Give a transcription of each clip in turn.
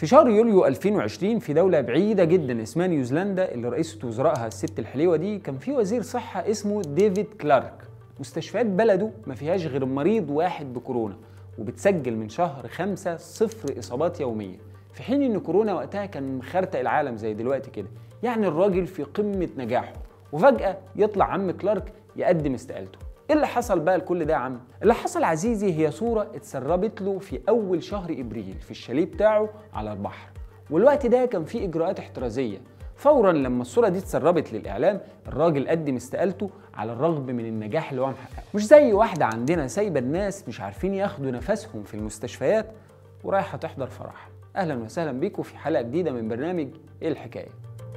في شهر يوليو 2020 في دولة بعيدة جدا اسمها نيوزيلندا اللي رئيسة وزرائها الست الحليوة دي كان في وزير صحة اسمه ديفيد كلارك مستشفيات بلده ما فيهاش غير مريض واحد بكورونا وبتسجل من شهر خمسة صفر إصابات يومية في حين إن كورونا وقتها كان مخرتق العالم زي دلوقتي كده يعني الراجل في قمة نجاحه وفجأة يطلع عم كلارك يقدم استقالته ايه اللي حصل بقى لكل ده يا عم؟ اللي حصل عزيزي هي صورة اتسربت له في أول شهر إبريل في الشاليه بتاعه على البحر والوقت ده كان فيه إجراءات احترازية فورا لما الصورة دي اتسربت للإعلام الراجل قدم استقالته على الرغم من النجاح اللي هو محققه مش زي واحدة عندنا سايبة الناس مش عارفين ياخدوا نفسهم في المستشفيات ورايحة تحضر فرح أهلا وسهلا بيكم في حلقة جديدة من برنامج إيه الحكاية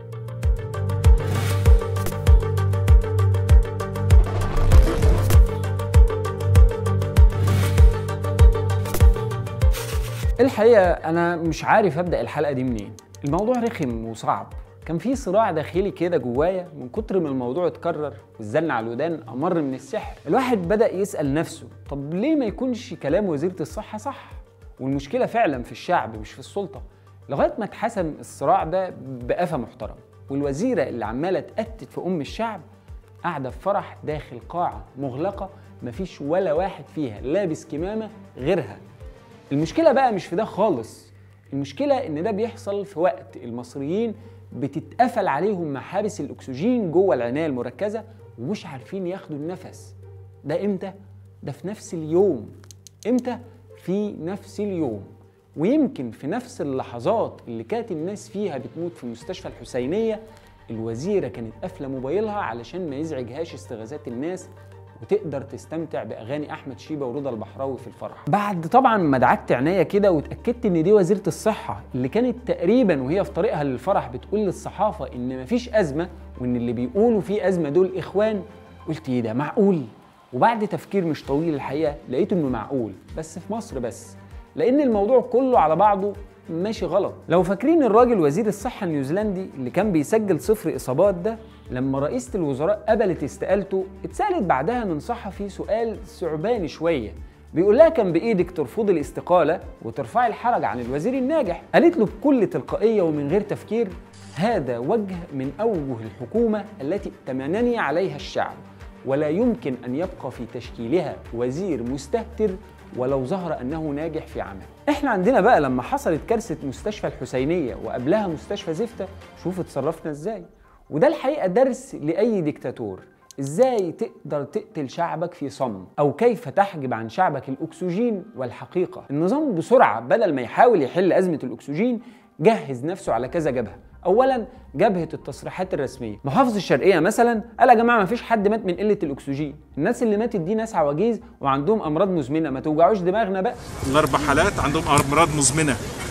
الحقيقة أنا مش عارف أبدأ الحلقة دي منين الموضوع رخم وصعب كان في صراع داخلي كده جوايا من كتر ما الموضوع اتكرر والزن على الودان أمر من السحر الواحد بدأ يسأل نفسه طب ليه ما يكونش كلام وزيرة الصحة صح والمشكلة فعلا في الشعب مش في السلطة لغاية ما اتحسم الصراع ده بقفا محترم والوزيرة اللي عمالة تأتت في أم الشعب قاعدة في فرح داخل قاعة مغلقة مفيش ولا واحد فيها لابس كمامة غيرها المشكلة بقى مش في ده خالص المشكلة إن ده بيحصل في وقت المصريين بتتقفل عليهم محابس الأكسجين جوه العناية المركزة ومش عارفين ياخدوا النفس ده إمتى؟ ده في نفس اليوم إمتى؟ في نفس اليوم ويمكن في نفس اللحظات اللي كانت الناس فيها بتموت في مستشفى الحسينية الوزيرة كانت قافلة موبايلها علشان ما يزعجهاش استغاثات الناس وتقدر تستمتع باغاني احمد شيبه ورضا البحراوي في الفرح بعد طبعا ما دعكت عينيا كده واتاكدت ان دي وزيره الصحه اللي كانت تقريبا وهي في طريقها للفرح بتقول للصحافه ان مفيش ازمه وان اللي بيقولوا في ازمه دول اخوان قلت ايه ده معقول وبعد تفكير مش طويل الحقيقه لقيت انه معقول بس في مصر بس لان الموضوع كله على بعضه ماشي غلط لو فاكرين الراجل وزير الصحة النيوزيلندي اللي كان بيسجل صفر إصابات ده لما رئيسة الوزراء قبلت استقالته اتسألت بعدها من صحفي سؤال ثعباني شوية بيقول لها كان بإيدك ترفضي الاستقالة وترفعي الحرج عن الوزير الناجح قالت له بكل تلقائية ومن غير تفكير هذا وجه من أوجه الحكومة التي ائتمنني عليها الشعب ولا يمكن أن يبقى في تشكيلها وزير مستهتر ولو ظهر انه ناجح في عمله. احنا عندنا بقى لما حصلت كارثه مستشفى الحسينيه وقبلها مستشفى زفته شوف اتصرفنا ازاي. وده الحقيقه درس لاي ديكتاتور. ازاي تقدر تقتل شعبك في صمت او كيف تحجب عن شعبك الاكسجين والحقيقه. النظام بسرعه بدل ما يحاول يحل ازمه الاكسجين جهز نفسه على كذا جبهه. اولا جبهه التصريحات الرسميه محافظ الشرقيه مثلا قال يا جماعه ما فيش حد مات من قله الاكسجين الناس اللي ماتت دي ناس عواجيز وعندهم امراض مزمنه ما توجعوش دماغنا بقى الاربع حالات عندهم امراض مزمنه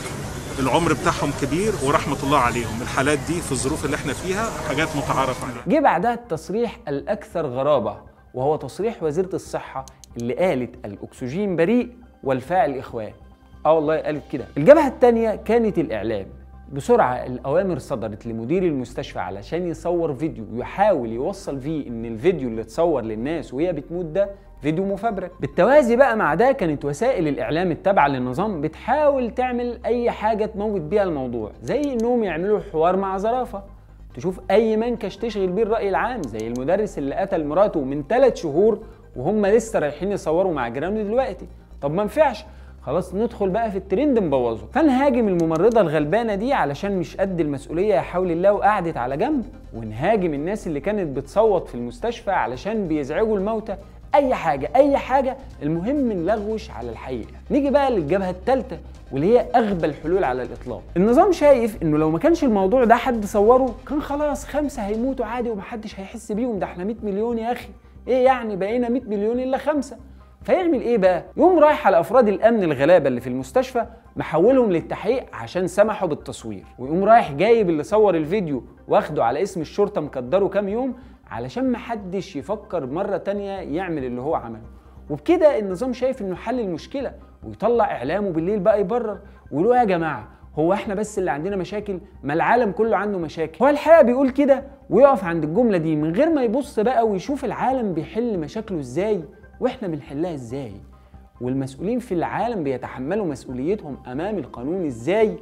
العمر بتاعهم كبير ورحمه الله عليهم الحالات دي في الظروف اللي احنا فيها حاجات متعارف عليها جه بعدها التصريح الاكثر غرابه وهو تصريح وزيره الصحه اللي قالت الاكسجين بريء والفاعل اخوان اه والله قالت كده الجبهه الثانيه كانت الاعلام بسرعة الأوامر صدرت لمدير المستشفى علشان يصور فيديو يحاول يوصل فيه إن الفيديو اللي اتصور للناس وهي بتموت ده فيديو مفبرك بالتوازي بقى مع ده كانت وسائل الإعلام التابعة للنظام بتحاول تعمل أي حاجة تموت بيها الموضوع زي إنهم يعملوا حوار مع زرافة تشوف أي منكش تشغل بيه الرأي العام زي المدرس اللي قتل مراته من ثلاث شهور وهم لسه رايحين يصوروا مع جيرانه دلوقتي طب ما نفعش خلاص ندخل بقى في الترند نبوظه فنهاجم الممرضه الغلبانه دي علشان مش قد المسؤوليه يا حول الله وقعدت على جنب ونهاجم الناس اللي كانت بتصوت في المستشفى علشان بيزعجوا الموتى اي حاجه اي حاجه المهم نلغوش على الحقيقه نيجي بقى للجبهه الثالثه واللي هي اغبى الحلول على الاطلاق النظام شايف انه لو ما كانش الموضوع ده حد صوره كان خلاص خمسه هيموتوا عادي ومحدش هيحس بيهم ده احنا 100 مليون يا اخي ايه يعني بقينا 100 مليون الا خمسه فيعمل ايه بقى؟ يقوم رايح على افراد الامن الغلابه اللي في المستشفى محولهم للتحقيق عشان سمحوا بالتصوير ويقوم رايح جايب اللي صور الفيديو واخده على اسم الشرطه مقدره كام يوم علشان محدش يفكر مره تانية يعمل اللي هو عمله وبكده النظام شايف انه حل المشكله ويطلع اعلامه بالليل بقى يبرر ويقولوا يا جماعه هو احنا بس اللي عندنا مشاكل ما العالم كله عنده مشاكل هو الحقيقه بيقول كده ويقف عند الجمله دي من غير ما يبص بقى ويشوف العالم بيحل مشاكله ازاي واحنا بنحلها ازاي والمسؤولين في العالم بيتحملوا مسؤوليتهم امام القانون ازاي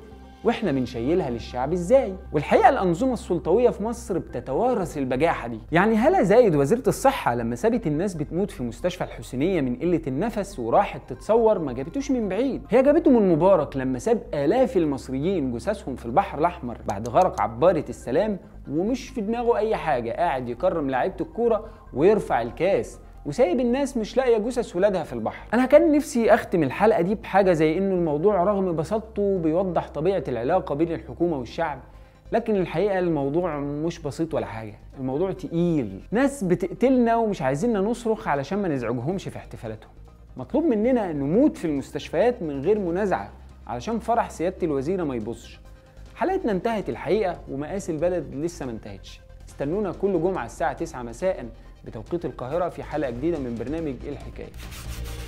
واحنا بنشيلها للشعب ازاي والحقيقه الانظمه السلطويه في مصر بتتوارث البجاحه دي يعني هلا زايد وزيره الصحه لما سابت الناس بتموت في مستشفى الحسينيه من قله النفس وراحت تتصور ما جابتوش من بعيد هي جابته من مبارك لما ساب الاف المصريين جثثهم في البحر الاحمر بعد غرق عباره السلام ومش في دماغه اي حاجه قاعد يكرم لعيبه الكوره ويرفع الكاس وسايب الناس مش لاقيه جثث ولادها في البحر انا كان نفسي اختم الحلقه دي بحاجه زي انه الموضوع رغم بساطته بيوضح طبيعه العلاقه بين الحكومه والشعب لكن الحقيقه الموضوع مش بسيط ولا حاجه الموضوع تقيل ناس بتقتلنا ومش عايزيننا نصرخ علشان ما نزعجهمش في احتفالاتهم مطلوب مننا نموت في المستشفيات من غير منازعه علشان فرح سياده الوزيره ما يبصش حلقتنا انتهت الحقيقه ومقاس البلد لسه ما انتهتش استنونا كل جمعه الساعه 9 مساء بتوقيت القاهره في حلقه جديده من برنامج ايه الحكايه